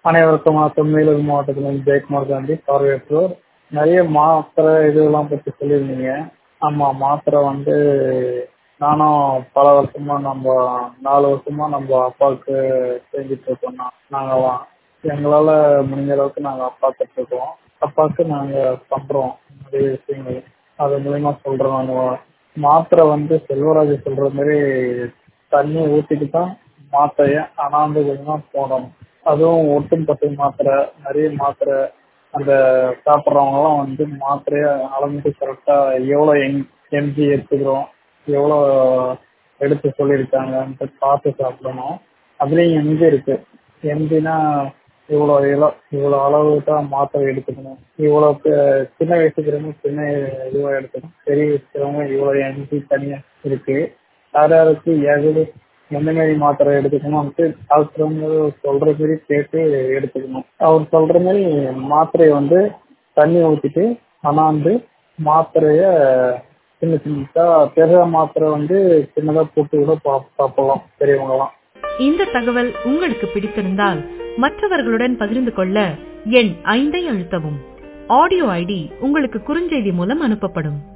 அனைவருக்கும் வணக்கம் மேலூர் மாவட்டத்திலிருந்து ஜெயக்குமார் காந்தி பார்வையற்றோர் நிறைய மாத்திரை இதெல்லாம் பற்றி சொல்லியிருந்தீங்க ஆமாம் மாத்திரை வந்து நானும் பல வருஷமா நம்ம நாலு வருஷமா நம்ம அப்பாவுக்கு செஞ்சுட்டு இருக்கோம் நா- நாங்கெல்லாம் எங்களால் முடிஞ்ச அளவுக்கு நாங்கள் அப்பாவுக்கு இருக்கோம் அப்பாவுக்கு நாங்கள் பண்ணுறோம் நிறைய விஷயங்கள் அது மூலயமா சொல்கிறோம் நாங்கள் மாத்திரை வந்து செல்வராஜ் சொல்கிற மாதிரி தண்ணி ஊற்றிட்டு தான் மாத்திரையை அனாந்து கொஞ்சமாக போடணும் அதுவும் ஒட்டும் பசை மாத்திரை நிறைய மாத்திரை அந்த சாப்பிட்றவங்கலாம் வந்து மாத்திரையை அளந்துட்டு கரெக்டாக எவ்வளோ எம் எம்ஜி எடுத்துக்கிறோம் எவ்வளோ எடுத்து சொல்லியிருக்காங்கன்ட்டு பார்த்து சாப்பிடணும் அதுலேயும் எம்ஜி இருக்கு எம்ஜினா இவ்வளோ இவ்வளோ இவ்வளோ அளவு தான் மாத்திரை எடுத்துக்கணும் இவ்வளோ பே- சின்ன வயசுக்கிறவங்க சின்ன இதுவாக எடுத்துக்கணும் பெரிய வயசுக்கிறவங்க இவ்வளோ எம்ஜி தனியாக இருக்கு யார் யாருக்கு எது எந்த மாதிரி மாத்திரை எடுத்துக்கணும்ட்டு டாக்டருங்க சொல்ற மாதிரி கேட்டு எடுத்துக்கணும் அவர் சொல்ற மாதிரி மாத்திரையை வந்து தண்ணி ஊற்றிட்டு அண்ணாந்து மாத்திரைய சின்ன சின்னதா பெரிய மாத்திரை வந்து சின்னதா போட்டு கூட சாப்~ சாப்பிடலாம் பெரியவங்கலாம் இந்த தகவல் உங்களுக்கு பிடித்திருந்தால் மற்றவர்களுடன் பகிர்ந்து கொள்ள எண் ஐந்தை அழுத்தவும் ஆடியோ ஐடி உங்களுக்கு குறுஞ்செய்தி மூலம் அனுப்பப்படும்